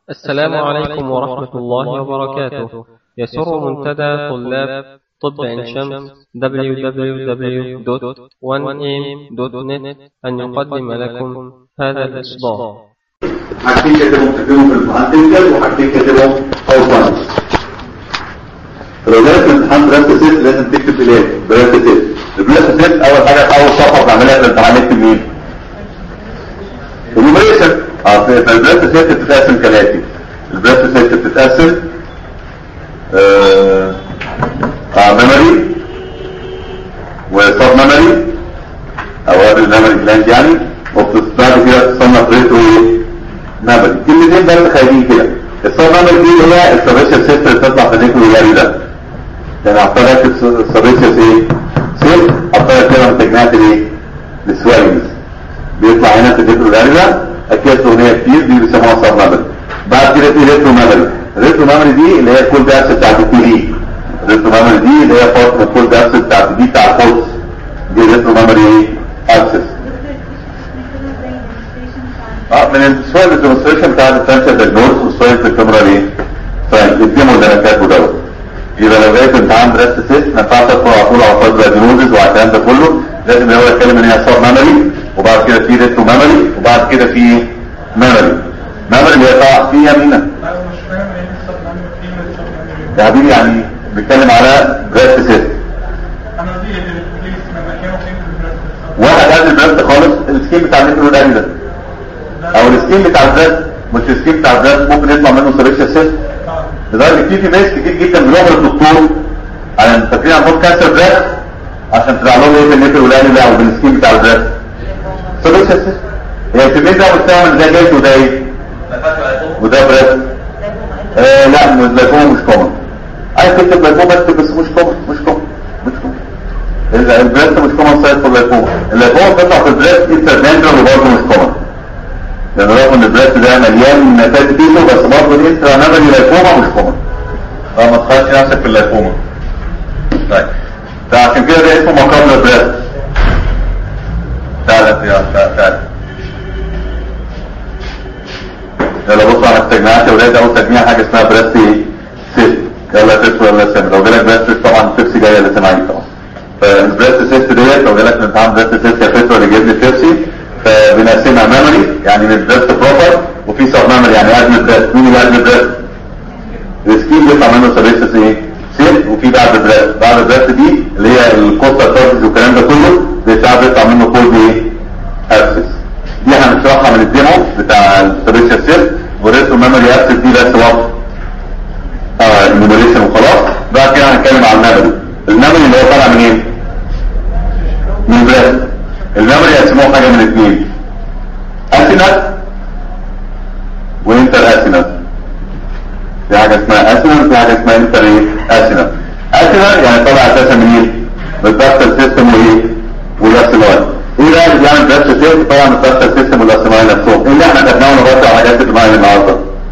السلام عليكم ورحمة الله وبركاته يسر منتدى طلاب طب عين شمس www.1am.net أن يقدم لكم هذا الإصدار حاجتين كاتبهم تكتبهم في الامتحان تنجل وحاجتين كاتبهم اوفر لو جالك الامتحان دراسة ست لازم تكتب الايه دراسة ست دراسة ست اول حاجة في اول صفحة بنعملها في الامتحان نكتب مين النوميريشن اه في الدراسة ست بتتقسم كالاتي الدراسة ست بتتقسم آه آه ميموري وصاب ميموري او قبل الميموري جلاند يعني وبتستعد كده تصنف ريتو ايه ميموري كلمتين بس خايفين كده الصاب ميموري دي هي السبيشال سيست اللي بتطلع في الريتو الجاري ده يعني اعتبرت السبيشال ايه سيست اعتبرت كده من تجميعات الايه السوالينز بيطلع هنا في الريتو الجاري ده اكياس اغنيه كتير دي بيسموها صاب ميموري بعد كده في ريتو ميموري الريتو ميموري دي اللي هي كل درس بتاعت التي في الريتو ميموري دي اللي هي فاطمه كل درس بتاعت دي بتاع القدس دي ريتو ميموري ايه اكسس اه من السؤال الديمونستريشن بتاع الديفرنشال دايجنوز والسؤال في الكاميرا ليه؟ فالديمو اللي انا كاتبه دوت يبقى لو لقيت امتحان دراسه سيست ما ينفعش ادخل على طول على فاز دايجنوزز وعلى الكلام ده كله لازم الاول اتكلم ان هي صاب ميموري وبعد كده في ريتو ميموري وبعد كده في ميموري ميموري اللي هي طبعا في يمينه يا حبيبي يعني بنتكلم على دراسه سيست واحد قبل البريست خالص السكيم بتاع المترو ده ده او السكيم بتاع البريست مش السكيم بتاع البريست ممكن يطلع منه سيريشيا سيست لدرجه في في ناس كتير جدا بيروحوا للدكتور على فاكرين عندهم كانسر بريست عشان تطلع لهم ايه في المترو ده ده او بالسكيم بتاع البريست سيريشيا سيست هي الكميه ده مستعمل ده جاي وده ايه وده بريست آه لا اللايكوما مش كومن عايز تكتب لايكوما اكتب بس مش كومن مش كومن مش كومن البريست مش كومن سايت في اللايكوما اللايكوما بتطلع في البريست انترنانجر وبرضه مش كومن لان رغم ان البريست ده مليان نتائج بيسو بس برضه الانترا نمري لايكوما مش كومن فما تخافش نفسك في اللايكوما طيب فعشان كده ده اسمه مقام البريست فعلا يا فعلا يلا بصوا على التجميعات يا ولاد اول تجميع حاجه اسمها بريست سيست يلا تبصوا ولا سامع لو جالك بريست طبعا البيبسي جايه اللي سامعين طبعا فالبريست سيست ديت لو جالك من امتحان بريست سيست يا فتوى اللي جايب لي بيبسي فبنقسمها ميموري يعني من البريست بروبر وفي سب ميموري يعني ادم بريست مين اللي ادم بريست؟ السكين بيطلع منه سبيسس ايه؟ سيت وفي بعد البريست بعد البريست دي اللي هي الكوستا تارتس والكلام ده كله بيطلع بيطلع منه كود ايه؟ ابسس دي هنشرحها من الديمو بتاع السبيشال سيت وريتو ميموري ابسس دي بس وقت اه النيموريشن وخلاص بعد كده هنتكلم على الميموري الميموري اللي هو طالع منين؟ من البريست الميموري يقسموه حاجه من اثنين اسينات وانتر اسينات في حاجه اسمها اسينات وفي حاجه اسمها انتر ايه اسينات اسينات يعني طالع اساسا من ايه؟ من الدكتور سيستم وايه؟ والاسينات ايه بقى اللي بيعمل دكتور سيستم طبعا الدكتور سيستم والاسينات نفسهم ايه اللي احنا خدناه ونغطي على حاجات المعين النهارده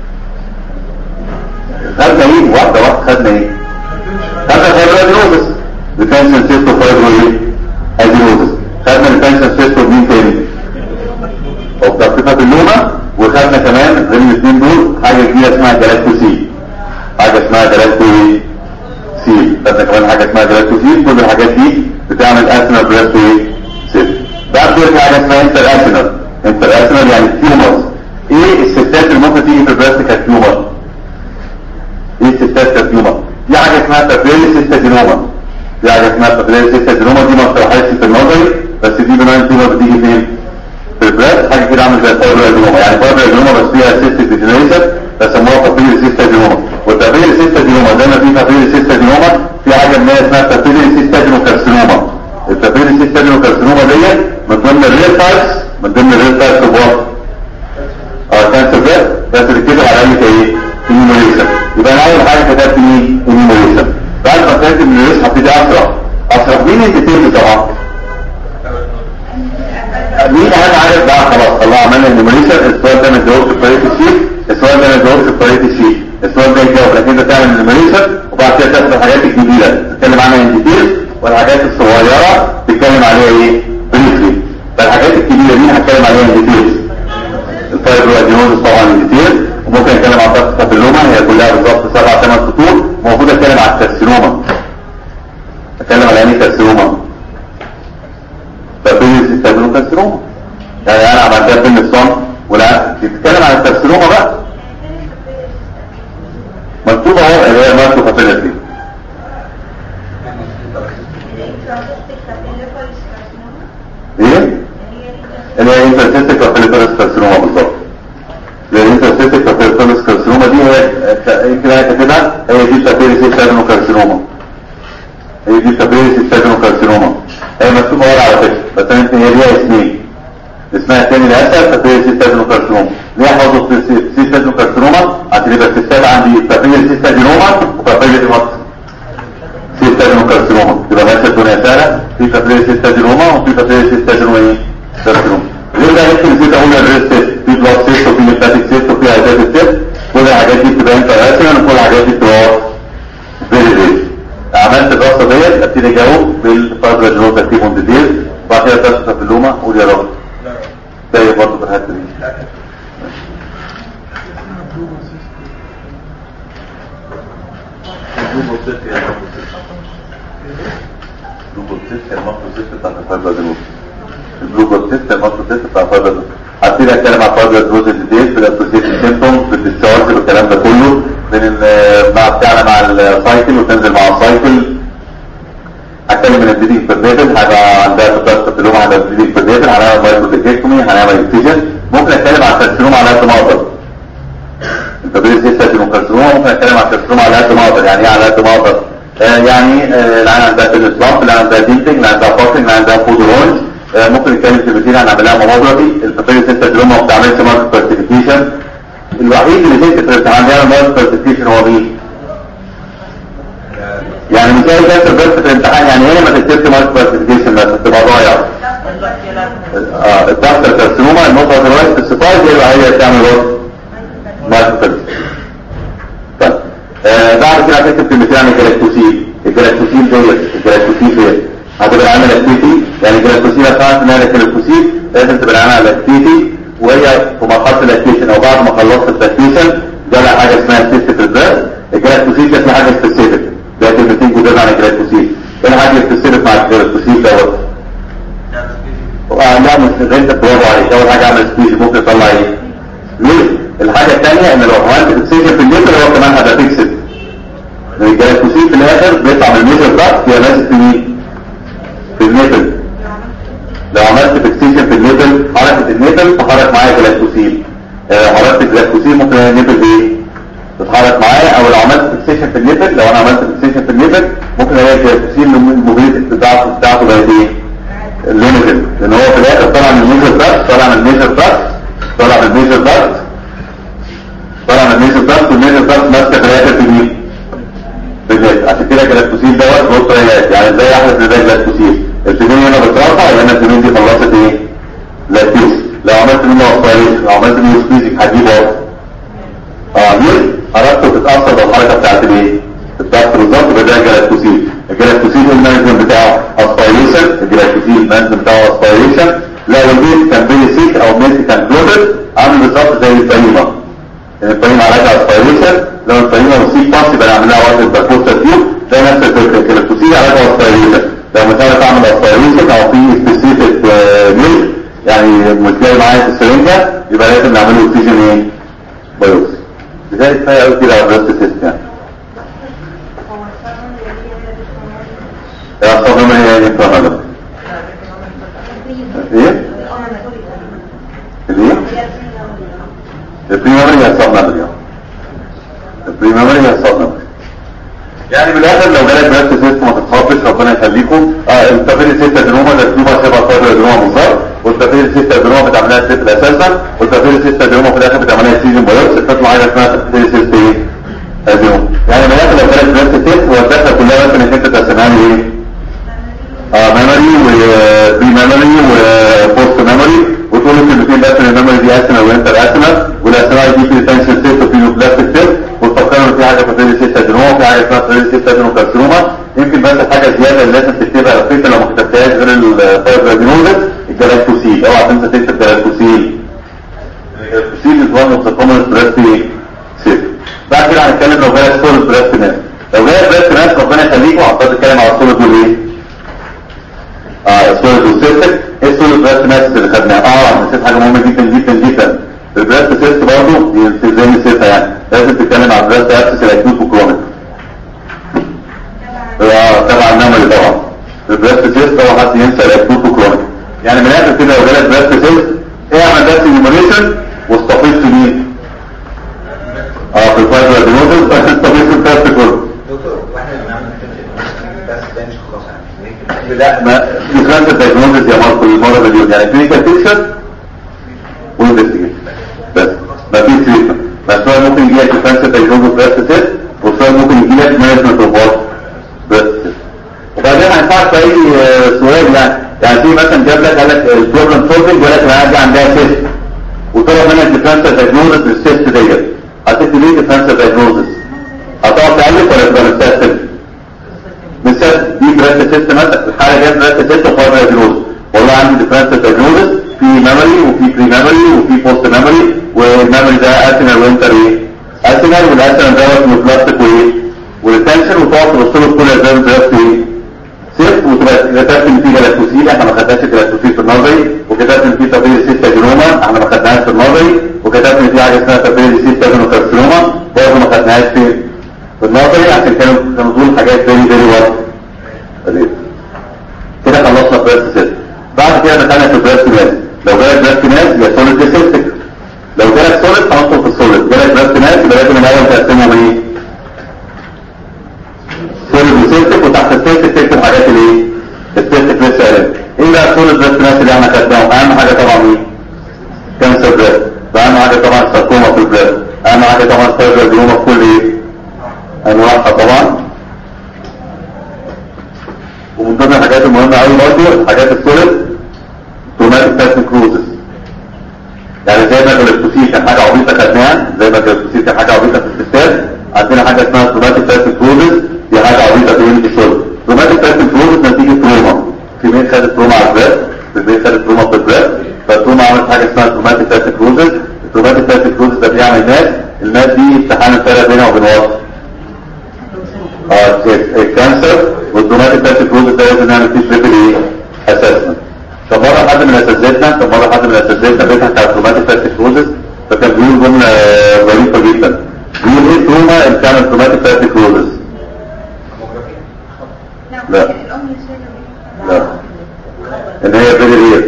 خدنا ايه واحده واحده خدنا ايه خدنا فايبرادينوزس ريتنشن سيستم فايبرو ايه ادينوزس خدنا ريتنشن سيستم مين تاني وبتقطيفة اللومة وخدنا كمان غير الاثنين دول حاجة جديدة اسمها جلاكتو سي حاجة اسمها جلاكتو سي خدنا كمان حاجة اسمها جلاكتو سي كل الحاجات دي بتعمل اسنال بريستو سيست بعد كده في حاجة اسمها انتر اسنال انتر اسنال يعني تيومرز ايه الستات اللي ممكن تيجي في البريست كتيومر ايه الستات كتيومر دي حاجة اسمها تابريلي سيستادينوما دي حاجة اسمها تابريلي سيستادينوما دي ما بتروحش في النظري بس دي بناء تيومر بتيجي فين في البريست حاجة كده عامل زي الفايبرادينوما يعني فايبرادينوما بس فيها سيستيك ديجنريشن فسموها تابريلي سيستادينوما والتابريلي سيستادينوما زي ما في تابريلي سيستادينوما في حاجة ما اسمها تابريلي سيستادينوكارسينوما التابريلي سيستادينوكارسينوما ديت من ضمن الريل تايبس من ضمن الريل تايبس اوف وات اه كانسر بريست بس اللي كده على الاقل ايه انيموليشن يبقى انا اول حاجه كتبت مين انيموليشن بعد ما كتبت انيموليشن هبتدي اشرح اشرح مين الديتيلز طبعا مين اهم حاجه بقى خلاص طلع عملنا انيموليشن السؤال ده ما تجاوبش بطريقه الشيت السؤال ده ما تجاوبش بطريقه الشيت السؤال ده يجاوب لكن انت تعمل انيموليشن وبعد كده تاخد الحاجات الجديده تتكلم عنها ان ديتيلز والحاجات الصغيره تتكلم عليها ايه بريفلي فالحاجات الكبيره دي هتكلم عليها ان ديتيلز الفايبرو ادينوز طبعا ان ديتيلز وممكن اتكلم عن لها بالظبط سبع ثمان سطور المفروض اتكلم على الكارسينوما اتكلم على انهي كارسينوما فبيلس يستخدموا كارسينوما يعني انا عملتها في النصان ولا بتتكلم على الكارسينوما بقى مكتوبه اهو اللي هي ماركو فابيلتي ايه اللي هي انترسيستيك فابيلتورس كارسينوما بالظبط الانترسيستيك فابيلتورس كارسينوما دي هي يمكن هي كده هي دي فابيلس كارسينوما هي دي فابيلس كارسينوما هي مكتوبه ورا على فكره بس انت هي ليها اسمين اسمها الثاني للاسف فابيلس كارسينوما ليه حفظوا سيستم كارسينوما عشان يبقى السيستات عندي فابيلس سيستادينوما وفابيلس مصر سيستادينو كارسينوما يبقى ماشيه الدنيا سهله في فابيلس سيستادينوما وفي فابيلس سيستادينوما ايه كارسينوما غير ده يمكن نسيت اقول الريست في بلاد سيست وفي ليمفاتيك سيست وفي عداد سيست كل الحاجات دي بتبقى انت راسم وكل الحاجات دي بتبقى فيري فيري عملت الرصه ديت ابتدي اجاوب بالفايبر جنوتا تيمون ديتيلز وبعد كده درس تفلومه قول يا رب زي برضه في الحته دي البلوجر سيست المصر سيست بتاع فايبر هبتدي اتكلم عن فايبر دوز ديتيلز في الاسوسيشن سيمبتومز في الديسشارج والكلام ده كله من مع بتاعنا مع السايكل وتنزل مع السايكل هتكلم من البليدنج بيرنيتل هيبقى عندها تكسر في اليوم هنعمل بليدنج بيرنيتل هنعمل مايكروتيكتومي هنعمل انفيجن ممكن اتكلم عن الكارسينوما على قد ما اقدر انت بتقول ايه كارسينوما ممكن اتكلم عن الكارسينوما على قد ما اقدر يعني ايه على قد ما اقدر آه يعني آه العين عندها بيلس لامب العين عندها دينتنج العين عندها فوكسنج العين عندها فود رونج آه ممكن نتكلم في البتين هنعمل لها ماموجرافي البابيلس سيستادروما ما بتعملش ماركت كلاسيفيكيشن الوحيد اللي تقدر في الامتحان يعمل ماركت كلاسيفيكيشن هو مين؟ يعني مش اي كانسر بس في الامتحان يعني هنا ما تكتبش ماركت كلاسيفيكيشن بس تبقى ضايع اه الدكتور كارسينوما النقطه الرئيسيه السبايد هي هي تعمل وقت ماركت كلاسيفيكيشن طيب آه بعد كده هتكتب كلمتين عن الجلاكتوسيل الجلاكتوسيل ديت الجلاكتوسيل ديت هتبقى عامل اكتيفي يعني الجلاكتوسيل بتاعت انها الجلاكتوسيل لازم تبقى عامل اكتيفي وهي في مرحله الاكتيشن او بعد ما خلصت الاكتيشن جالها حاجه اسمها سيست البريس الجلاكتوسيل دي اسمها حاجه سبيسيفيك ده كلمتين جداد عن الجلاكتوسيل كان حاجه سبيسيفيك مع الجلاكتوسيل دوت اه لا مش انت برافو عليك اول حاجه اعمل سبيسي ممكن يطلع ايه ليه الحاجه الثانيه ان لو عملت اكسجن في الليتر هو كمان هيبقى فيكسد الجلاكتوسيل في الاخر بيطلع من الميجر ضغط يبقى ماسك في مين في النيبل لو عملت فيكسيشن في النيبل حركه النيبل تحرك معايا جلاكتوسيل آه حركه الجلاكتوسيل ممكن النيبل ايه تتحرك معايا او لو عملت فيكسيشن في النيبل لو انا عملت فيكسيشن في النيبل ممكن الاقي الجلاكتوسيل الموبيليتي بتاعته بتاعته بقت ايه ليميتد لان هو في الاخر طالع من الميجر ضغط طالع من الميجر ضغط طالع من الميجر ضغط طالع من الميجر ضغط والميجر ضغط ماسكه في الاخر في مين بالذات عشان كده الجلاكتوسيل دوت بص يعني ازاي احدث ازاي الجلاكتوسيل الفيمين هنا بترفع يبقى الفيمين دي خلصت ايه لاكتوس لو عملت منه اسبايريشن لو عملت منه سكويزنج هتجيب وقت اه ليه حركته بتتاثر بالحركه بتاعت الايه الضغط بالظبط يبقى ده الجلاكتوسيل الجلاكتوسيل المانجمنت بتاعه اسبايريشن الجلاكتوسيل المانجمنت بتاعه اسبايريشن لو البيت كان بيلي سيك او ميت كان جلوبل عامل بالظبط زي الفريمه الفريمه علاجها اسبايريشن لو الفريمه والسيك باس يبقى نعمل لها وقت البركوستا تيوب ده نفس الفكره الجلاكتوسيل علاجها اسبايريشن لو مش عارف اعمل اسبايريشن او في سبيسيفيك ميل يعني مش جاي معايا في السرنجه يبقى لازم نعمل له اوكسجين ايه بايوسي لذلك كفايه قوي كده على البريست سيست يعني يا صاحبي ما هي يعني فاهمه ايه الايه البريمري هي الصاب البريمري هي الصاب يعني من الاخر لو جالك بريست سيست ما تتخافش ربنا يخليكم اه التفريد سيست ادنوما ده تيوبا شبه فايبر ادنوما بالظبط والتفريد سيست ادنوما بتعملها سيست اساسا والتفريد سيست ادنوما في الاخر بتعملها سيزون بايوبسي بتطلع حاجه اسمها تفريد سيست ايه ادنوما يعني من الاخر لو جالك بريست سيست هو الدخله كلها بس انك انت تقسمها لي ايه اه ميموري وبري ميموري وبوست ميموري وتقول لك الاثنين بس ان الميموري دي اسمها وانتر اسمها والاسماء دي في تنشن سيست وفي نوبلاستيك سيست وتفكروا ان في حاجه في سيست ادنوما وفي حاجه اسمها سيست ادنوكارسينوما يمكن بس حاجه زياده اللي لازم تكتبها لو انت لو ما كتبتهاش غير الفايبر ادينوزس الجلاكتوسيل اوعى تنسى تكتب الجلاكتوسيل الجلاكتوسيل از وان اوف ذا كومن بريست سيست بعد كده هنتكلم غير لو جالك سوليد بريست ماس لو جالك بريست ماس ربنا يخليكم عطاك تتكلم على السوليد والايه؟ اه السوليد والسيستك ايه السوليد بريست ماس اللي خدناه اه نسيت حاجه مهمه جدا جدا جدا البريست سيست برضه دي زي نسيتها يعني لازم تتكلم على البريست ابسس الاكيوت وكرونيك اه طبعا النمل طبعا البريست سيست هو حد ينسى الاكيوت وكرونيك يعني من الاخر كده لو جالك بريست سيست ايه اعمل بس انيميشن واستفيد في مين؟ اه في الفايبر ادينوزس بس استفيد في البريست كله دكتور واحنا اللي بنعمل بس ده مش خلاص يعني لا ما ديفرنس دايجنوزس يا ماركو المره مليون يعني كلينيكال بيكتشر وانفستيجيشن بس ما في تريتمنت ما سؤال ممكن يجي لك ديفرنس دايجنوزس بريست تيست وسؤال ممكن يجي لك مانجمنت اوف وات بريست تيست وبعدين هينفعك في اي آه، سؤال يعني يعني في مثلا جاب لك قال لك البروبلم سولفنج وقال لك العيال دي عندها سيست وطلب منك ديفرنس دايجنوزس للسيست ديت هتكتب ليه ديفرنس دايجنوزس هتقعد تألف ولا تبقى مستسلم مثال دي بريست تيست مثلا الحاله دي بريست تيست وفايبر دايجنوز والله عندي ديفرنس دايجنوز في ميموري وفي بري ميموري وفي بوست ميموري والميموري ده اسينال وانتر ايه اسينال والاسينال دوت نيوبلاستيك وايه والتنشن وتقعد تبص له في كل اسباب الدراسه ايه صفر وتبقى كتبت ان في جلاكتوسيل احنا ما خدناش جلاكتوسيل في النظري وكتبت ان في تبريد سيستا جنوما احنا ما خدناهاش في النظري وكتبت ان في حاجه اسمها تبريد سيستا جنوكارسينوما برضه ما خدناهاش في في النظري عشان كانوا كانوا دول حاجات فيري فيري واضحه كده خلصنا بريست سيست بعد كده دخلنا في بريست ماس لو جالك بريست ماس يا سوليد يا سيستك لو جالك سوليد هنطلب في السوليد جالك بريست ماس يبقى لازم الاول تقسمهم ايه؟ سوليد وسيستك وتحت السيستك تكتب حاجات الايه؟ السيستك لسه قالت ايه بقى السوليد بريست ماس اللي احنا خدناهم؟ اهم حاجه طبعا ايه؟ كانسر بريست واهم حاجه طبعا الساركوما في البريست اهم حاجه طبعا السيرفر جنوما في كل ايه؟ انواعها طبعا ومن ضمن الحاجات المهمة قوي برضه الحاجات السوليد توماتيك تاست كروزز يعني زي ما الجلاكتوسيل كان حاجة عبيطة خدناها زي ما الجلاكتوسيل كان حاجة عبيطة في الستات عندنا حاجة اسمها توماتيك تاست كروزز دي حاجة عبيطة في يونت الشرب توماتيك تاست كروزز نتيجة تروما في مين خدت تروما على البريست في مين خدت تروما في البريست فالتروما عملت حاجة اسمها توماتيك تاست كروزز التوماتيك تاست كروزز ده بيعمل ناس الناس دي امتحان الفرق بينها وبين وسط اه الكانسر والدوماتيك تاست كروز ده لازم نعمل فيه تريبل ايه اسسمنت كان مره حد من اساتذتنا كان مره حد من اساتذتنا بيضحك على الدوماتيك تاست كروزز فكان بيقول جمله آه، ظريفه جدا بيقول ايه التروما اللي بتعمل دوماتيك تاست كروزز لا. لا ان هي فيري رير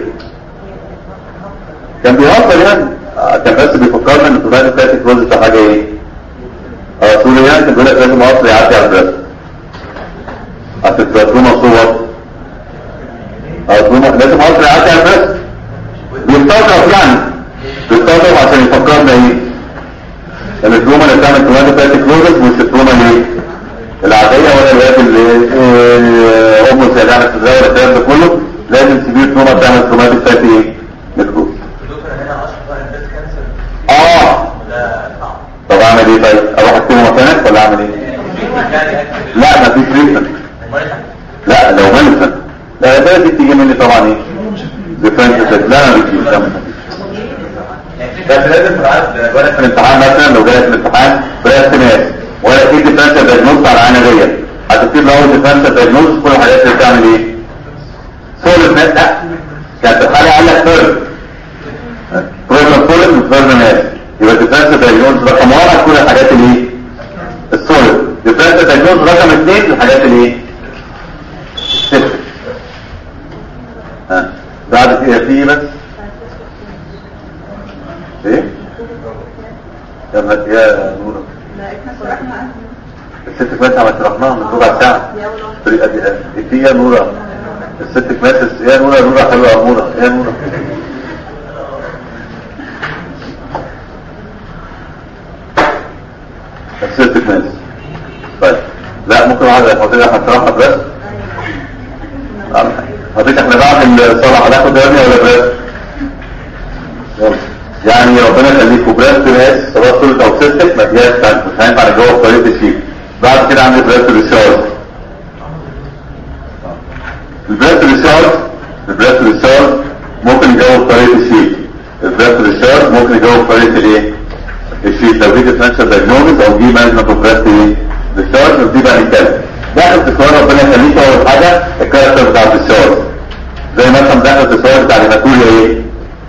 كان بيهزر يعني آه، كان بس بيفكرنا ان الدوماتيك تاست كروزز ده حاجه ايه اه سوريان كان بيقول لك لازم مصر يعدي على البلد عشان تبقى تروما صور اه تروما لازم مصر يعدي على البلد بيستغرب يعني بيستغرب عشان يفكرنا ايه ان التروما اللي بتعمل تروما بتاعت كلوزس مش التروما الايه العادية ولا الوقت اللي آه، امه سيدانة الزاوية الكلام ده كله لازم تجيب تروما بتعمل تروما بتاعت ايه نكروز دكتور هنا اشهر البريست كانسر اه ولا صعب طب اعمل ايه طيب اروح اكتبه مكانك ولا اعمل ايه لا ما فيش تريتمنت لا لو ملفا لا ده دي بتيجي مني طبعا ايه ديفرنس لا ما بتجيش لا ما بتجيش. بس لازم تبقى ولا في الامتحان مثلا لو جالك في الامتحان بلاش ناس ولا في ديفرنس دايجنوز على العينه ديت هتكتب له اول ديفرنس دايجنوز كل الحاجات اللي بتعمل ايه سولid ناس لا كانت الحاله قال لك فيرم بروجرام سولid مش فيرم ناس يبقى ديفرنس دايجنوز رقم واحد كل الحاجات اللي ايه السولid ديفرنس دايجنوز رقم اثنين الحاجات اللي ايه الصفر ها بعد كده في بس ايه يا مهد- يا نورة الست كماسة ما شرحناها من ربع ساعة طريقة دي دي في يا نورة الست كماسة يا نورة نورة حلوة يا نورة يا نورة الست كماسة طيب لا ممكن واحد حضرتك احنا شرحنا بس حضرتك احنا بعد الصلاة هناخد دنيا ولا بس يلا. يعني ربنا يخليكم بريست ناس سواء سوليد او سيستك ما فيهاش تانك مش هينفع نجاوب بطريقه الشيء بعد كده عندي بريست ريسيرش البريست ريسيرش البريست ريسيرش ممكن يجاوب بطريقه الشيء البريست ريسيرش ممكن يجاوب بطريقه الايه الشيء لو في ديفرنشال ديفرنشال دايجنوزس او دي مانجمنت اوف بريست ديسشارج ودي بقى نتكلم داخل في السؤال ربنا يخليك اول حاجه الكاركتر بتاع الديسشارج زي مثلا داخل في السؤال بتاع الهيماتوريا ايه؟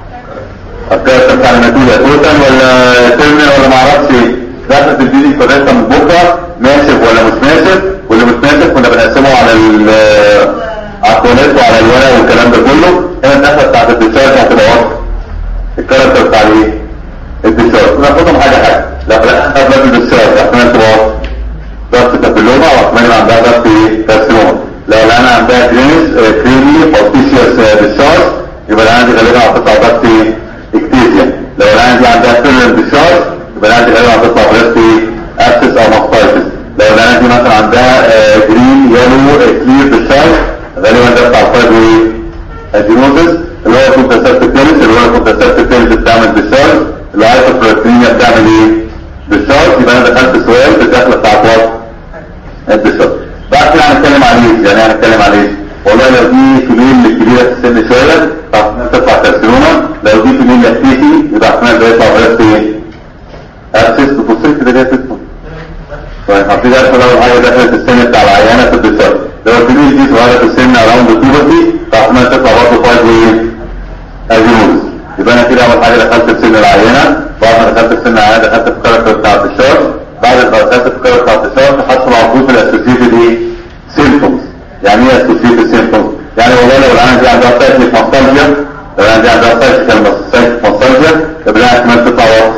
الكاركتر بتاع الهيماتوريا توتال ولا تيرمينال ولا معرفش ايه داخل في البيزي كوريكتا من بكره ناسف ولا مش ناسف واللي مش ناسف كنا بنقسمه على ال على التواليت وعلى الورق والكلام ده كله هنا الدخله بتاعت الديسشارج هتبقى واضحه الكاركتر بتاع الايه؟ الديسشارج ناخدهم حاجه حاجه لا لا قبل الديسشارج احتمال تبقى واضحه ضغط كابيلوما واحتمال عندها ضغط كارسينوما لو انا عندها جرينس كريمي بورتيسيوس ديسشارج يبقى انا عندي غالبا هتطلع ضغط اكتيزيا لو انا عندي عندها فيرنال ديسشارج يبقى انا عندي غالبا هتطلع بريست ابسس او ماستايتس لو انا عندي مثلا عندها جرين يلو كلير ديسشارج غالبا ده بتاع الفايبرو ادينوزس اللي هو كونترسبتيف تيرس اللي هو كونترسبتيف تيرس بتعمل ديسشارج الهايبربروتينيا بتعمل ايه؟ ديسشارج يبقى انا دخلت سؤال في الدخله بتاعت وقت الديسشارج بعد كده هنتكلم عن ايه؟ يعني هنتكلم عن ايه؟ والله لو دي فيميل كبيره في السن شويه فاحتمال تطلع كارسينوما لو دي فيميل لاكتيتي يبقى احتمال ده يطلع بريست ايه؟ ابسس تبص كده جايه تدخل طيب هبتدي ادخل اول حاجه دخلت السن بتاع العيانه في الديسشارج لو الفيميل دي صغيره في السن اراوند بيوبرتي فاحتمال تطلع برضه فايف ايه؟ ادينوز يبقى انا كده اول حاجه دخلت في سن العينه بعد ما دخلت في سن العينه دخلت في الكاركتر بتاع الديسشارج بعد ما دخلت في الكاركتر بتاع الديسشارج تحصل على طول في الاسوسيتد ايه؟ سيمبتومز يعني ايه اسوسيتد سيمبتومز؟ يعني والله لو العينه دي عندها سايكليك ماستالجيا لو العينه دي عندها سايكليك ماستالجيا يبقى لها احتمال تطلع واضح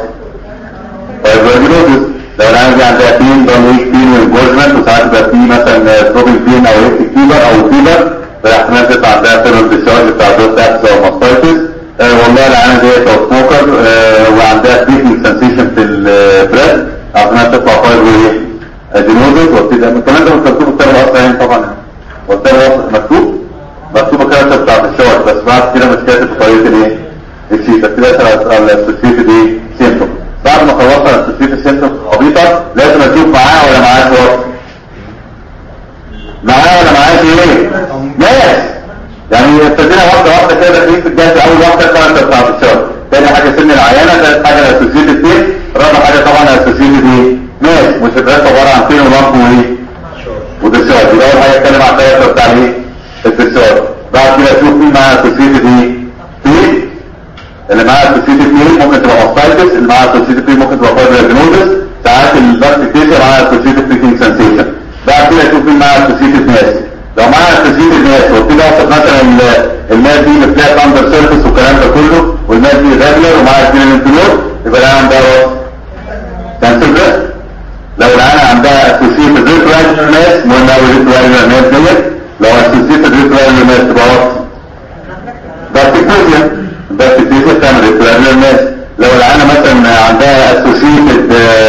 فايبروجينوزس لو العينه دي عندها بين دون ويك بين وانجورجمنت وساعات يبقى في مثلا ستروبين بين او هيك فيبر او فيبر فاحتمال تطلع عندها فيرال ديسشارج بتاع دوت ابس او ماستايتس آه والله العينه ديت او سموكر آه وعندها بيكنج سنسيشن في البريد احتمال تطلع فايبرو ادينوزس وابتدي الكلام ده مكتوب الكتاب اصلا يعني طبعا والكتاب مكتوب مكتوب الكاركتر بتاع الشورت بس بعد كده مش كاتب بطريقه الايه؟ الشيت ابتدي اسال على الاسوسيتد ايه؟ سيمتوم بعد ما خلصت الاسوسيتد سيمتوم عبيطه لازم اشوف معاه ولا معاه شورت معاه ولا معاه ايه؟ ناس يعني ابتدينا واحده واحده كده داخلين في الجهاز اول واحده الكاركتر بتاع الشورت تاني حاجه سن العيانه ثالث حاجه الاسوسيتد ايه؟ رابع حاجه طبعا الاسوسيتد ايه؟ ناس مش الدراسه عباره عن فين ولمب وايه؟ وديسشارج يبقى اول حاجه اتكلم عن الكاركتر بتاع ايه؟ الديسشارج بعد كده اشوف مين معاه اسوسيتد ايه؟ بي اللي معاه اسوسيتد بي ممكن تبقى ماستايتس اللي معاه اسوسيتد بي ممكن تبقى فايبرينوزس ساعات البكتيريا معاها اسوسيتد بيكينج سنسيشن بعد كده اشوف مين معاه اسوسيتد ناس لو معاها اسوسيتد ناس وابتدي اوصف مثلا الماس دي اللي بتلاقي اندر سيرفيس والكلام ده كله والماس دي ريجولار ومعاها سبيل انفلور يبقى ده عندها كانسر بريست لو العينة عندها اسوسيتد ريترايلر ماس مهم قوي ريترايلر ماس ديت لو اسوسيتد ريترايلر ماس تبقى وات بكتيريا بكتيريا بتعمل ريترايلر ماس لو العينة مثلا عندها اسوسيتد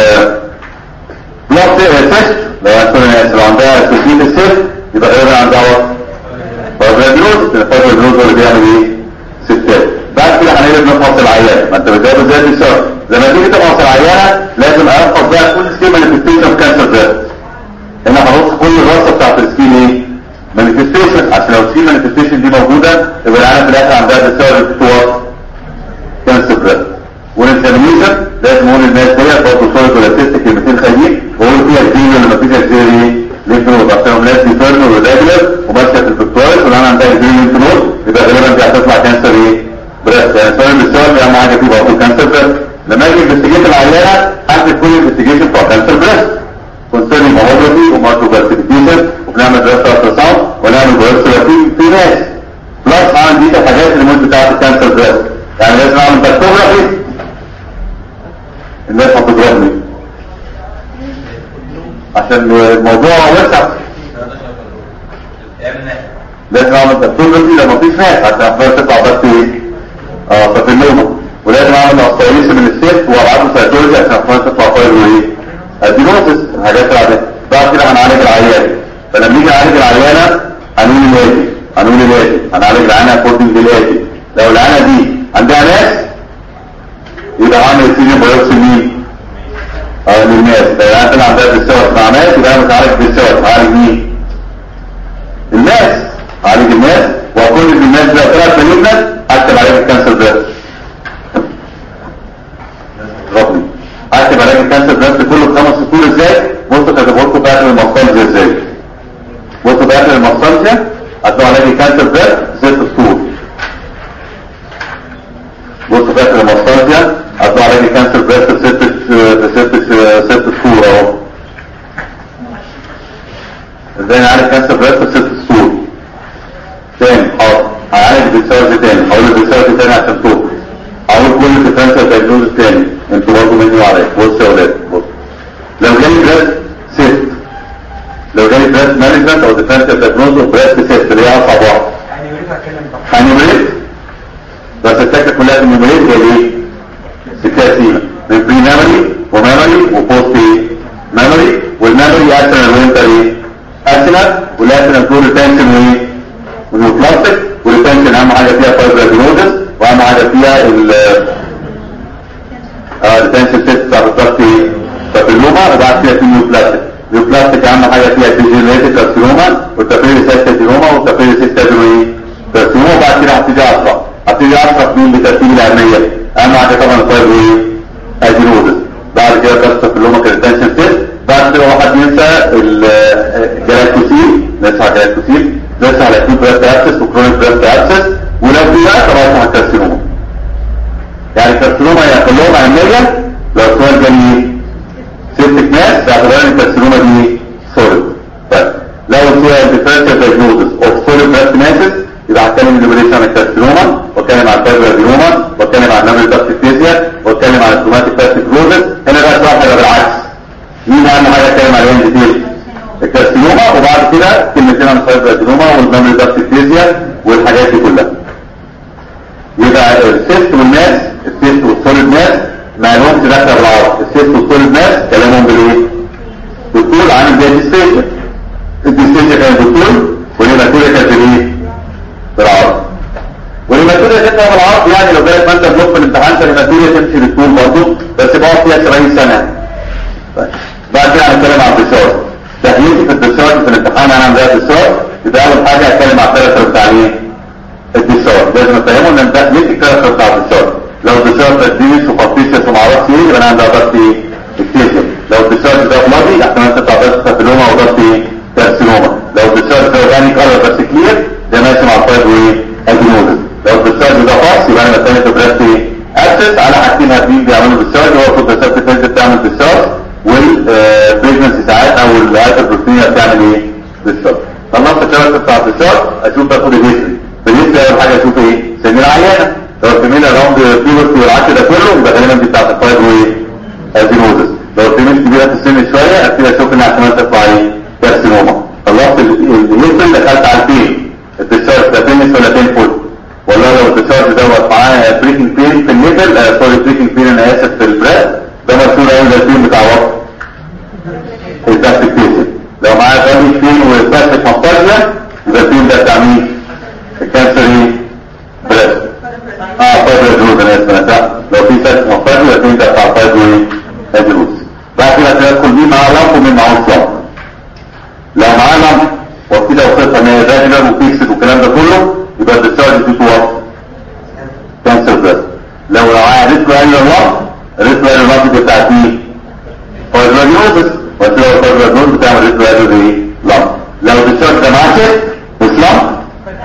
بلوك سيست لو لو عندها اسوسيتد سيست يبقى غير عندها وات فايبرينوز الفايبرينوز هو اللي بيعمل ايه؟ ستات بعد كده هنقلب نفحص العيان ما انت بتجاوب ازاي الشرط لما تيجي تفحص العيانه لازم احفظ بقى كل سكيم مانيفستيشن اوف كانسر بريست هنا هبص كل الرصه بتاعت السكيم ايه؟ مانيفستيشن عشان لو السكيم مانيفستيشن دي موجوده يبقى العيانه في الاخر عندها ديسكفري بتوع كانسر بريست والاكزامينيشن لازم اقول للناس ديت برضه سوليد ولا سيست كلمتين خايفين واقول فيها الدين ولا مفيش الدين لينف نود عشان لاس ديفيرن وريجولار وماشيه في الفكتوريس والان عندها جرين لينف نود يبقى غالبا دي هتطلع كانسر ايه؟ بريست يعني سؤال السؤال اهم حاجه فيه برضه كانسر بريست لما اجي انفستيجيت العيانه هكتب كل انفستيجيشن بتوع كانسر بريست كونسيرنج ماموجرافي وماركو كلاسيفيكيشن وبنعمل دراسه التراساوند ونعمل دراسه في في ناس بلس هعمل دي الحاجات اللي ممكن بتاعت الكانسر بريست يعني لازم اعمل تاكتوجرافي الناس هتضربني عشان الموضوع وسع لازم اعمل تاكتوجرافي لما مفيش ناس عشان احنا تطلع بس ايه اه فاتنوما ولازم اعمل اسطويس من السيف وابعته سيتولوجي عشان احنا تطلع فايل وايه ادينوسس الحاجات العاديه بعد كده هنعالج العيان فلما نيجي نعالج العيانه هنقول الاتي هنقول الاتي هنعالج العيانه اكوردنج للاتي لو العيانه دي عندها ناس يبقى عامل سيجن بايوبسي مين؟ اه للناس لو العيانه طلع عندها ديسشارج مع ناس يبقى انا متعالج ديسشارج هعالج مين؟ الناس هعالج الناس واقول ان الناس ده طلعت مالجنت هكتب عليها الكانسر ده ربي هكتب عليها الكانسر ده كانسر بريست في ست شهور تاني حاضر هعالج بالسيرج تاني هقول بالسيرج تاني عشان توقف هقول كل الديفرنشال دايجنوز تاني انتوا برضه مني وعليا بص يا ولاد بص لو جالي بريست سيست لو جالي بريست مانجمنت او ديفرنشال دايجنوز بريست سيست اللي هي اصعب واحده يعني يريد اتكلم بقى هنمريت بس الفكره كلها في النمريت هي ايه؟ سكاسيمة من بري ميموري وميموري وبوست ميموري والميموري اسنال وانتر ايه؟ اسنال والاسنال دول ريتنشن وايه؟ ونيوبلاستيك والريتنشن اهم حاجه فيها فايبرادينوزس واهم حاجه فيها ال اه الريتنشن تيست بتاع بالظبط ايه؟ بابيلوما وبعد كده في نيوبلاستيك نيوبلاستيك اهم حاجه فيها ديجينيريتد كارسينوما والتابيلي سيستادينوما والتابيلي سيستادينوما كارسينوما وبعد كده هبتدي اشرح هبتدي اشرح مين بترتيب الاهميه اهم حاجه طبعا الفايبرو ايه؟ ادينوزس بعد كده كارسينوما اللي هو كريتنشن تيست بعد كده واحد ينسى الجلاكتوسيل نسى على الجلاكتوسيل نسى على اكيوت بريست ابسس وكرونيك بريست ابسس ولو في بقى طبعا على الكارسينوما يعني الكارسينوما هي كلهم اهميه لو السؤال جاي ايه؟ سيبتك ناس باعتبار ان الكارسينوما دي سوليد طيب لو فيها ديفرنشال دايجنوزس اوف سوليد بريست ماسس يبقى هتكلم الليبريشن عن الكارسينوما واتكلم عن الفايبرادينوما واتكلم عن نمر الباكتيريا واتكلم عن السوماتيك باكتيريوزس هنا بقى الواحد هيبقى بالعكس مين اهم حاجه اتكلم عليها ديتيل الكارسينوما وبعد كده كلمتين عن الفايبرادينوما والنمر الباكتيريا والحاجات دي كلها يبقى السيست والناس السيست والسوليد ناس ما لهمش دخل بالعرض السيست والسوليد ناس كلامهم بالايه؟ بالطول عن زي الديستيشن الديستيشن كان بالطول والهيماتوريا كانت بالايه؟ بالعرض والهيماتوريا كانت بالعرض يعني لو جالك انت بلوك في الامتحان فالهيماتوريا تمشي بالطول برضه بس بقعد فيها 70 سنه طيب. بعد كده هنتكلم عن الديسار تحليلتي في الديسار في الامتحان انا عندها ديسار يبقى اول حاجه هتكلم عن الثلاثه بتاع ايه؟ الديسار لازم افهمه ان انت تحليلتي الثلاثه بتاع الديسار لو الديسار تدريس وفارتيشس ومعرفش ايه يبقى انا عندي ضغط ايه؟ اكتيشن لو الديسار ده بلادي احتمال تطلع ضغط كابيلوما وضغط ايه؟ كارسينوما لو الديسار ده اورجانيك كلر بس كلير ده ماشي مع الفايبر ايه؟ ادينوزس لو الديسار ده فاص يبقى انا بتكلم في بريست ايه؟ اكسس على حاجتين هاتين بيعملوا ديسار هو كنت الديسار بتنزل بتعمل ديسار والبريجنسي ساعات او الهايبربروتينيا بتعمل ايه؟ ديسار خلصت الثلاثه بتاع الديسار اشوف باخد الهيستوري بالنسبه اول حاجه اشوف ايه؟ سن العيانه لو الفيميل اراوند بيورتي والعك ده كله يبقى غالبا دي بتاعت الفايبرو ايه؟ ادينوزس لو الفيميل كبيره في السن شويه ابتدي اشوف ان احتمال تطلع ايه؟ كارسينوما خلصت الهيستوري دخلت على البين الديسشارج ده بين ولا بين فول والله لو الديسشارج دوت معاه بريكنج بين في النيبل آه سوري بريكنج بين انا اسف في البريد ده مشهور قوي ده البين بتاع وقت الباكتيكيشن لو معاه بادي بين وباستيك ماستاجيا يبقى البين ده بتاع مين؟ الكانسر ايه؟ بريد اه فايبر جروز انا اسف انا صح لو في سات ماستاجيا يبقى البين ده بتاع فايبر ايه؟ جروز بعد كده تدخل بيه معاه لمب ومن معاه لمب لو معاه لمب وكده وخطه ان هي داخله وفيكسد والكلام ده كله يبقى الديسشارج دي تو كانسر بريست لو معاه ريترو انيال لمب ريترو انيال لمب دي بتاعت مين؟ فايبراديوزس وانت لو الفايبراديوزس بتعمل ريترو انيال ايه؟ لمب لو الديسشارج ده معاه شيست مش لمب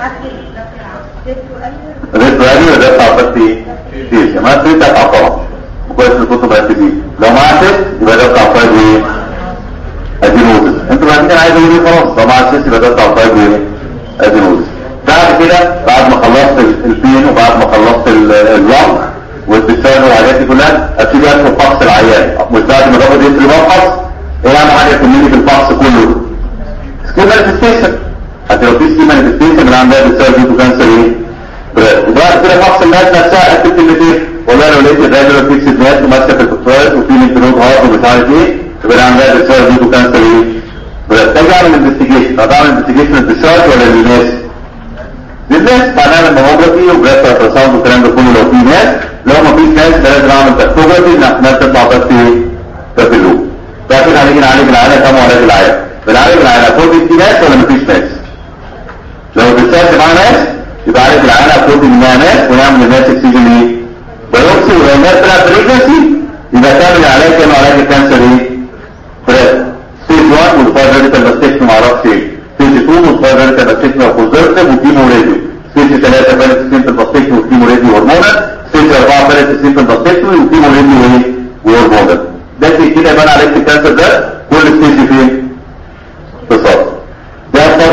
ريترو انيال ده بتاع بس ايه؟ فيش ما تريد بتاع طبعا وكويس ان الكتب بقت دي لو معاه شيست يبقى ده بتاع فايبر ايه؟ ادينوزس انتوا بعد كده عايزين ايه خلاص طبعا السيس يبقى ده بتاع فايبر ايه؟ ادينوزس بعد كده بعد ما خلصت البين وبعد ما خلصت اللنج والديسشارج والحاجات دي كلها ابتدي ادخل فحص العيان مش بعد ما باخد يسري بفحص ايه اهم حاجه تهمني في الفحص كله سكين مانيفستيشن حتى لو في سكين مانيفستيشن اللي عندها ديسشارج دي كانسر ايه؟ وبعد كده فحص الناس نفسها اكتب كلمتين والله لو لقيت الراجل فيكس ناس وماسكه في الكترايز وفي لينكنود هارد ومش عارف ايه يبقى عندها ديسشارج دي كانسر ايه؟ بحتاج اعمل انفستيجيشن طب اعمل انفستيجيشن للديسشارج ولا للناس؟ للناس معناها الماموجرافي وبريست التراساوند والكلام ده كله لو في ناس لو ما فيش ناس ده لازم اعمل تاكتوجرافي ان احتمال تطلع بس ايه؟ تابلو ده كده هنيجي نعالج العيانه كام علاج العيان؟ بنعالج العيانه فوق في ناس ولا ما فيش ناس؟ لو الديسشارج معاه ناس يبقى عالج العيانه فوق انها ناس ونعمل للناس اكسجين ايه؟ بايوبسي ولو الناس طلعت بريجنسي يبقى تعمل علاج كانه علاج الكانسر ايه؟ بريست ستيج 1 والفايبريتال باستيكشن ما اعرفش ايه ستيج 2 والفايبريتال باستيكشن وكونزرتيف وكيمو راديو ستيج 3 فالت سيمبل باستيكشن وكيمو راديو هرمونال ستيج 4 فالت سيمبل باستيكشن وكيمو راديو ايه وهرمونال ده كده يبان عليك الكانسر ده كل ستيج فين؟ في صف ده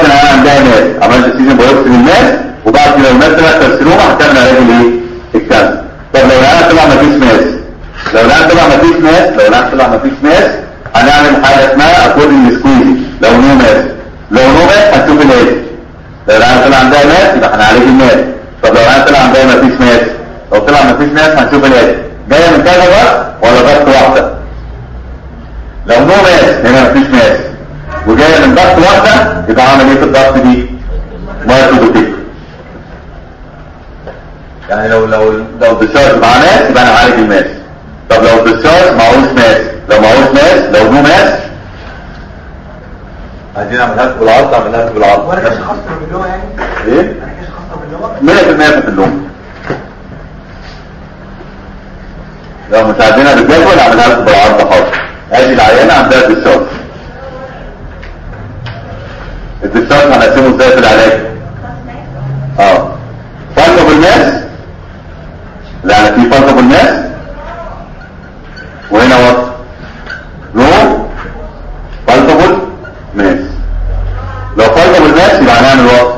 فيش ماس هنعمل حاجه اسمها اكوردنج سكويزي لو نو ماس لو نو ماس هنشوف الاتي لو العيال طلع عندها ماس يبقى هنعالج الماس طب لو العيال طلع عندها ما فيش ماس لو طلع ما فيش ماس هنشوف الاتي جايه من كذا بقى ولا ضغط واحده لو نو ماس هنا ما فيش ماس وجايه من ضغط واحده يبقى عمل ايه في الضغط دي مايكرو دوبيك يعني لو لو لو الديسشارج مع ماس يبقى انا عالج الماس طب لو الديسشارج معهوش ماس لو معهوش ماس لو نو ماس عايزين اعملها لكم بالعرض اعملها لكم بالعرض وانا كاش خاصة باللغة يعني ايه انا كاش خاصة باللغة 100% في اللون لو مش عايزينها بالجدول اعملها لكم بالعرض حاضر ادي العيانه عندها ديسشارج الديسشارج هنقسمه ازاي في العلاج اه فرق بالناس لا في فرق بالناس وهنا وات نو فالتبل ماس لو فالتبل ماس يبقى هنعمل وات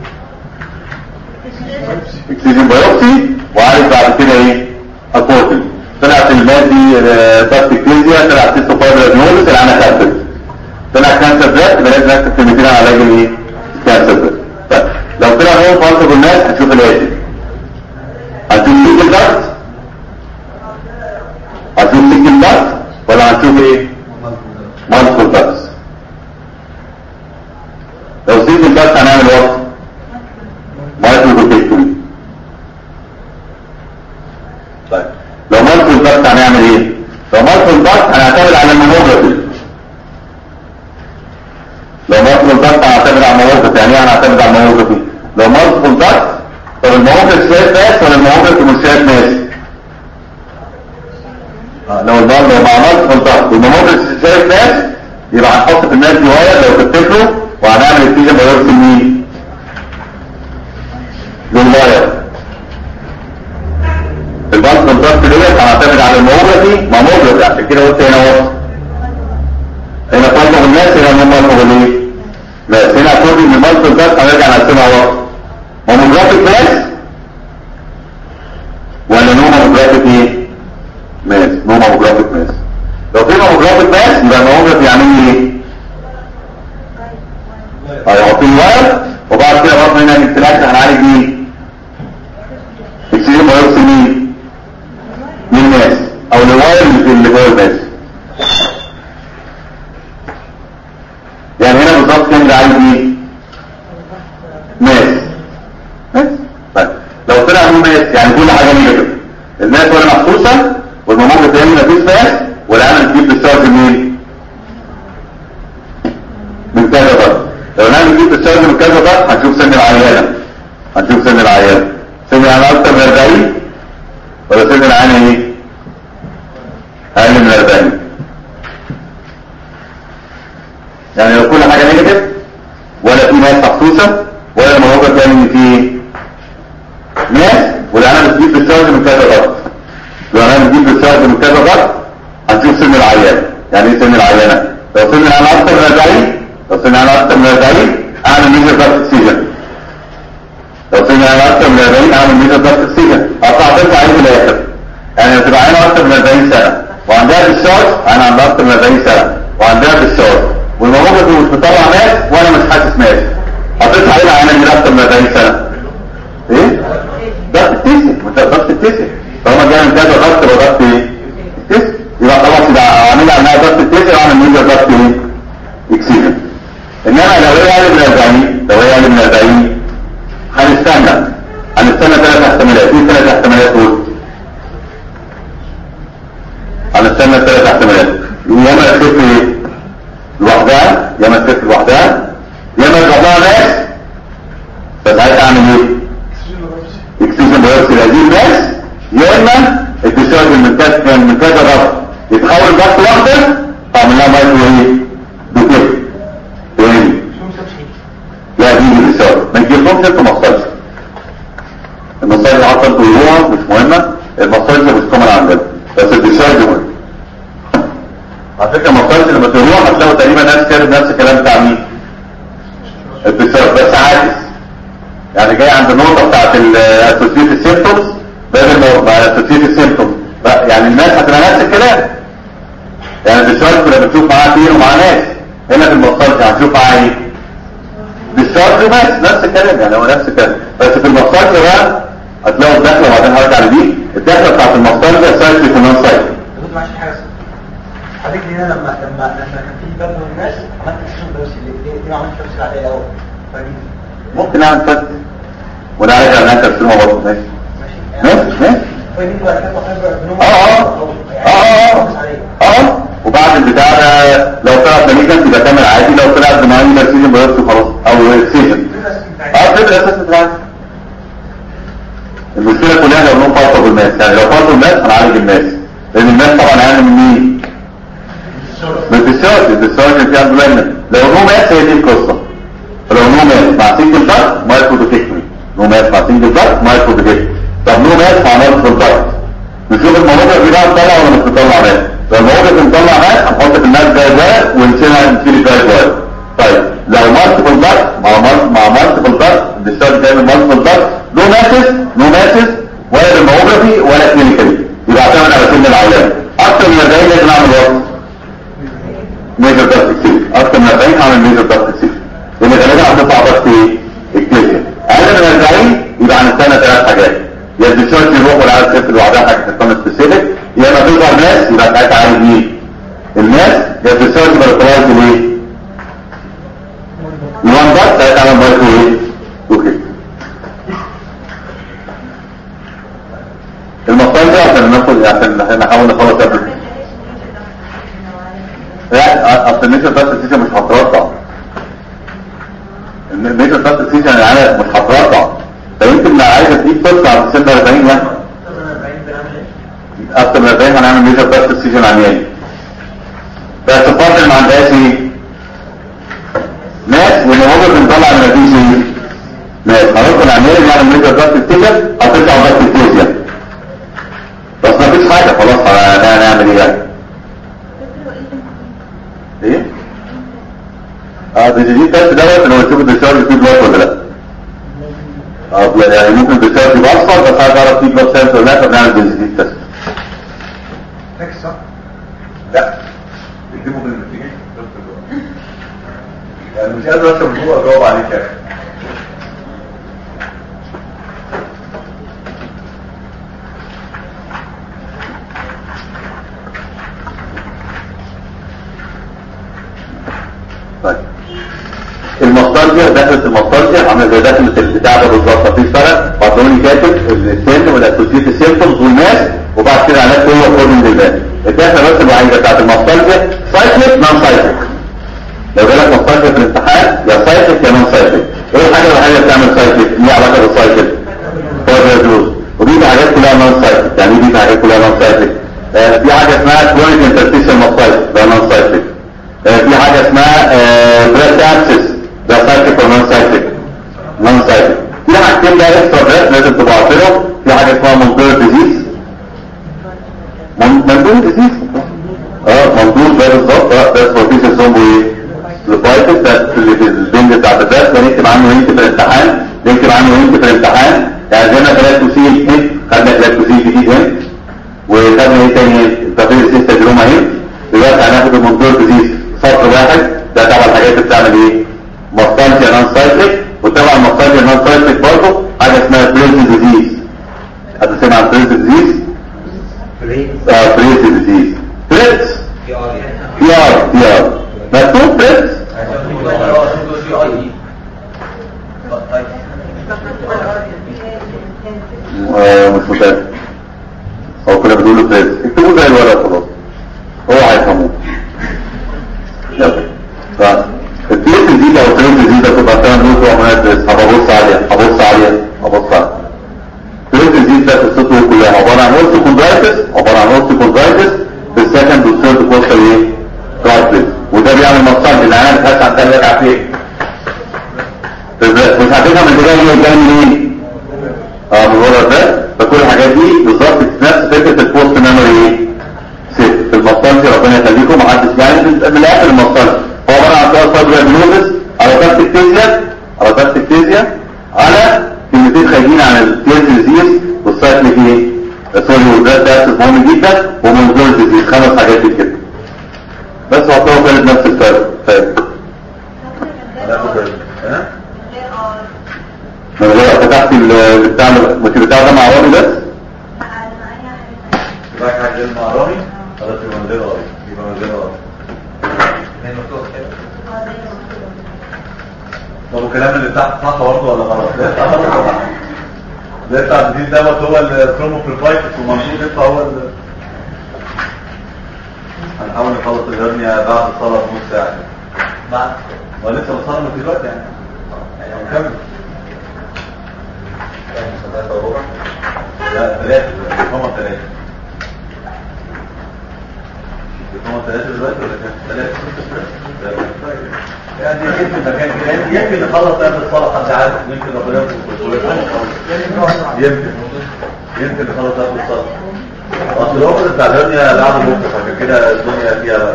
اكسجين بايوبسي وعارف بعد كده ايه اكوردنج طلعت الماس دي تاكتيكيزيا طلعت سيستوفايبراديولوس اللي انا خدت طلع كانسر ده يبقى لازم نكتب كلمتين على علاج الايه الكانسر ده طيب لو طلع هو فالتبل ماس هنشوف الاتي هتشوف سيكل دارت هتشوف سيكل دارت ولا هتشوف ايه مالتيبل دارتس لو سيكل دارت هنعمل وقت مايكرو بروتكتوري طيب لو مالتيبل دارت هنعمل ايه لو مالتيبل دارت هنعتمد على الماموجرافي لو مالتيبل دارت هنعتمد على الماموجرافي يعني ايه هنعتمد على الماموجرافي لو مالتيبل دارت طب المواقف شايف ناس ولا المواقف مش شايف ناس آه، لو المرض لو ما عملت فلتحت والمواقف شايف ناس يبقى هنحط في الناس دي واير لو تفتكروا وهنعمل التيجة بايورس لمين للواير البلس كونتاكت ديت هنعتمد على الموجرافي ماموجرافي عشان كده قلت هنا وقت هنا طلبوا الناس هنا هم طلبوا ايه ناس هنا كل من البلس كونتاكت هنرجع نقسمها وقت ماموجرافيك ماس ولا نو ماموجرافيك ايه ماس نو ماموجرافيك ماس لو في ماموجرافيك ماس يبقى الماموجراف يعمل لي ايه هيحط لي واير وبعد كده برضه هنا الاكستراكشن هنعالج مين اكسجين بايوبسي مين للناس او للواير اللي اللي جوه الناس يعني هنا بالظبط كان بيعالج مين ماس ماس طيب لو طلع مو ماس يعني كل حاجه نيجاتيف الناس ولا محسوسه والماموجة تاني مفيش ماس والعمل تجيب بالشارج منين من كذا ضغط لو نعمل نجيب بالشارج من كذا ضغط هنشوف سن العيانه هنشوف سن العيانه سن العيانه اكتر من 40 ولا سن العيانه ايه اقل من 40 يعني لو كل حاجه نيجاتيف ولا في ناس محسوسه ولا الموضوع تاني ان في ناس والعيانه بتجيب بالشارج من كذا ضغط لو انا بجيب بالشارج من كذا ضغط هنشوف سن العيان يعني ايه سن العيانه لو سن العيان اكتر من 40 لو سن العيان اكتر من 40 اعمل ميزه ضغط اكسجين لو سن العيان اكتر من 40 اعمل ميزه ضغط اكسجين اقطع ترجع عليه في الاخر يعني لو تبقى عينه اكتر من 40 سنه وعندها بالشارج انا عندها اكتر من 40 سنه وعندها بالشارج والموجود مش مطلع ناس وانا مش حاسس ناس هتطلع علينا عينه من اكتر من 40 سنه ايه ضغط التسع ما ضغط التسع طالما جاي من كذا ضغط يبقى ضغط ايه التسع يبقى خلاص يبقى عامل عنها ضغط التسع واعمل ميزه ضغط ايه اكسجين انما لو هي اقل من 40 لو هي اقل من 40 هنستنى هنستنى ثلاث احتمالات ايه ثلاث احتمالات دول هنستنى ثلاث احتمالات يا اما تخف ايه لوحدها يا اما تخف لوحدها يا اما يضرب لها ناس فساعتها اعمل ايه اكسجين بايوبسي لهذه الناس يا اما التشارج من كذا من كذا ضغط يتحول ضغط واحده تعمل لها مايكرو ايه بكده تاني لا دي التشارج ما يجيبهمش انت مصاص المصاص اللي حصلت وجوه مش مهمه المصاص مش كومن عندنا بس التشارج مهم على فكره المصاص لما تروح هتلاقوا تقريبا نفس كده نفس الكلام بتاع مين التشارج بس عاكس يعني جاي عند النقطة بتاعت الاسوسيت السيمتومز بدل ما اسوسيت السيمتومز يعني الناس هتبقى نفس الكلام يعني الديسشارج كنا بنشوف معاه فين ومعاه ناس هنا في المصطلح هنشوف معاه ايه ديسشارج وماس نفس الكلام يعني هو نفس الكلام بس في المصطلح بقى هتلاقوا الدخله وبعدين هرجع لدي الدخله بتاعت المصطلح سايكل في النون سايكل كنت ماشي حاجه حضرتك هنا لما لما لما كان في باب من الناس عملت تكشف بس اللي دي ما عملتش تفصيل عليها الاول فاهمين ممكن نعمل فت ونرجع نعمل تفسيرها برضه ماشي ماشي ماشي ماشي فاهمين بقى كده بقى بنوم اه اه اه اه اه وبعد البتاع ده لو طلع ماليجنت يبقى كامل عادي لو طلع بناين سيجن بيرس خلاص او سيجن اه كده الاساس بتاعك المشكله كلها لو نوم فرطه بالناس يعني لو فرطه بالناس هنعالج الناس لان الناس طبعا يعني من مين؟ من الديسشارج الديسشارج اللي فيها بلاينة لو نو مات هي دي القصه فلو نو مات مع سنجل دارت مايكرو ديتكتوري نو مات مع سنجل دارت مايكرو ديتكتوري طب نو مات مع مالتيبل دارت نشوف الموضوع دي بقى مطلع ولا مش مطلع مات لو الموضوع مطلع مات هنحط في الناس ده ده ونشيلها نشيل ده ده طيب لو مالتيبل دارت مع مال- مع مالتيبل دارت الديسشارج جاي من مالتيبل دارت نو ماتس نو ماتس ولا بالموجرافي ولا كلينيكالي يبقى اعتمد على سن العيان اكتر من 40 لازم اعمل وقت ميجر دارت اكسيل اكتر من 40 هعمل ميجر دارت اكسيل لان غالبا هتطلع بس ايه الكلينيكال اقل من 40 يبقى هنستنى ثلاث حاجات يا الديسشارج يروح ولا عايز تقفل لوحدها حاجه تكون سبيسيفيك يا اما تظهر ناس يبقى ساعتها عايز مين الناس يا الديسشارج ما يطلعش ليه الوان ده ساعتها اعمل مايكرو ايه اوكي المصطلح ده عشان ناخد عشان نحاول نخلص قبل لا اصل النيشن بس السيشن مش هترفع النيشن بس السيشن يعني مش هترفع فيمكن لو عايزه تجيب صوت على سن 40 يعني اكتر من 40 هنعمل نيشن بس السيشن عمياني بس الفتره ما عندهاش ايه ناس والموضوع بنطلع من مفيش ايه ناس خلاص العمياني نعمل نيشن بس السيشن هتطلع بس الفيزياء بس مفيش حاجه خلاص هنعمل ايه يعني ايه اه دي دي تيست دوت لو تشوف الديسشارج فيه بلوك ولا لا اه بلا- يعني ممكن الديسشارج يبقى اصفر بس عايز اعرف فيه بلوك سيلز ولا لا فبنعمل دي تيست فاكر صح؟ لا بيكتبوا في النتيجه يعني مش قادر اشرب من جوه اجاوب عليك يا اخي طيب المصدرجة دخلت المصدرجة عامله زي دخلت البتاع ده بالظبط مفيش فرق بعضهم كاتب السن والاسوسيت سيمبتومز والناس وبعد كده علاج كله اكوردنج للباقي الدخله بس الوحيده بتاعت المصدرجة سايكليك نون سايكليك لو جالك مصدرجة في الامتحان يا سايكليك يا نون سايكليك ايه الحاجه الوحيده اللي بتعمل سايكليك ليها علاقه بالسايكل فاضل دوز ودي حاجات كلها نون سايكليك يعني دي حاجات كلها نون سايكليك آه، في حاجه اسمها كرونيك انترستيشن مصايد ده نون سايكليك آه، في حاجه اسمها بريست اكسس ده سايكليك ولا نون سايكليك نون سايكليك في حاجتين بقى اكسترا بريست لازم تبقى عارفينهم في حاجه اسمها منظور ديزيز منظور ديزيز اه منظور ده بالظبط اه ده سبورتيشن زومبو ايه الفايتس ده اللي في البنج بتاعت الدرس ده نكتب عنه انت في الامتحان نكتب عنه انت في الامتحان يعني زي ما كلاكتوسيل هنا خدنا كلاكتوسيل جديد هنا وخدنا ايه تاني تفريز سيستا جروما هنا دلوقتي هناخد المنظور ديزيز سطر واحد ده طبعا الحاجات اللي بتعمل ايه مستنشيا نون سايكليك وطبعا مستنشيا نون سايكليك برضه حاجه اسمها بريز ديزيز حد سمع عن بريز ديزيز؟ اه بريز ديزيز بريز بي ار بي ار مكتوب بريز آه، مش متأكد هو كنا بنقول له بريز اكتبوا زي الورق خلاص هو هيفهموه يلا فالبيس دي لو البيس دي ده تبقى فاهم نوت وعملات بس هبص عليها هبص عليها هبص عليها البيس دي ده قصته كلها عبارة عن اورتو كوندرايتس عبارة عن اورتو كوندرايتس في السكند والثيرد كوستال ايه؟ كارتلز وده بيعمل مصطلح اللي انا بتحس عن تاني رجع فين مش هتفهم البداية دي جاي منين اه من ورا ده فكل الحاجات دي بالظبط نفس فكرة البوست ميموري ايه؟ ست في المصطلح ربنا يخليكم محدش يعني من من الاخر المصطلح هو عبارة عن ثلاث صدر دياجنوزس على تكتيكتيزيا على تكتيكتيزيا على كلمتين خارجين عن الكليز ديزيز والسايكليك ايه؟ سوري والبريد اسس مهم جدا ومنظور ديزيز خمس حاجات دي كده بس هو طول كانت نفس الفرق فاهم هناخد ال- ها؟ من غير فتحت ال- بتاع مش بتاع ده مع رامي بس معاك حاجه غير مع رامي خلاص يبقى من غير رامي يبقى من غير رامي من مفتوح كده طب الكلام اللي تحت صح برضه ولا غلط؟ ده بتاع برضه صح. ده بتاع الجديد دوت هو الكروموفريفايتس ومنشور يطلع هو ال هنحاول نخلص الهرنيا بعد الصلاة بنص ساعة بعد ولسه بنصلي من دلوقتي يعني يعني هنكمل يعني ثلاثة وربع لا ثلاثة هما ثلاثة هما ثلاثة دلوقتي ولا كام؟ ثلاثة ثلاثة. يعني يمكن مكان كده يمكن نخلص قبل الصلاة حد عارف يمكن ربنا يمكن يمكن نخلص قبل الصلاة اصل الوقت بتاع الدنيا بعد بكره فعشان كده الدنيا فيها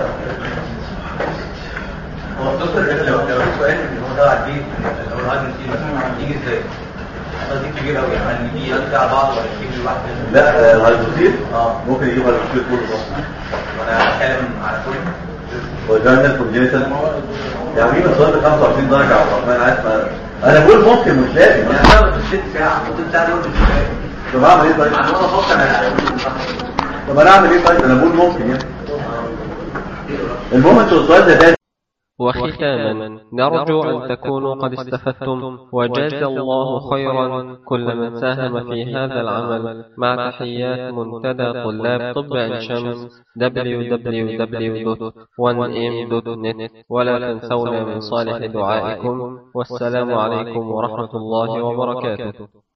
هو الدكتور لو لو في سؤال ان هو ده عديد لو الراجل فيه مثلا يجي ازاي؟ قصدي كبير قوي يعني يجي يرجع بعض ولا يجيب الواحد منهم لا الهيدروسيل اه ممكن يجيب الهيدروسيل كله صح وانا بتكلم على كل وجانا الكونجينيتال يعني مين السؤال ب 25 درجة على الرحمن عايز ما انا بقول ممكن مش لازم يعني انا في ست ساعة ممكن ساعة دول مش كفاية طب اعمل ايه طيب؟ انا وانا بفكر انا طب انا اعمل ايه طيب؟ انا بقول ممكن يعني المهم انتوا السؤال ده تاني وختاما نرجو أن تكونوا قد استفدتم وجاز الله خيرا كل من ساهم في هذا العمل مع تحيات منتدى طلاب طب عين شمس www.1m.net ولا تنسونا من صالح دعائكم والسلام عليكم ورحمة الله وبركاته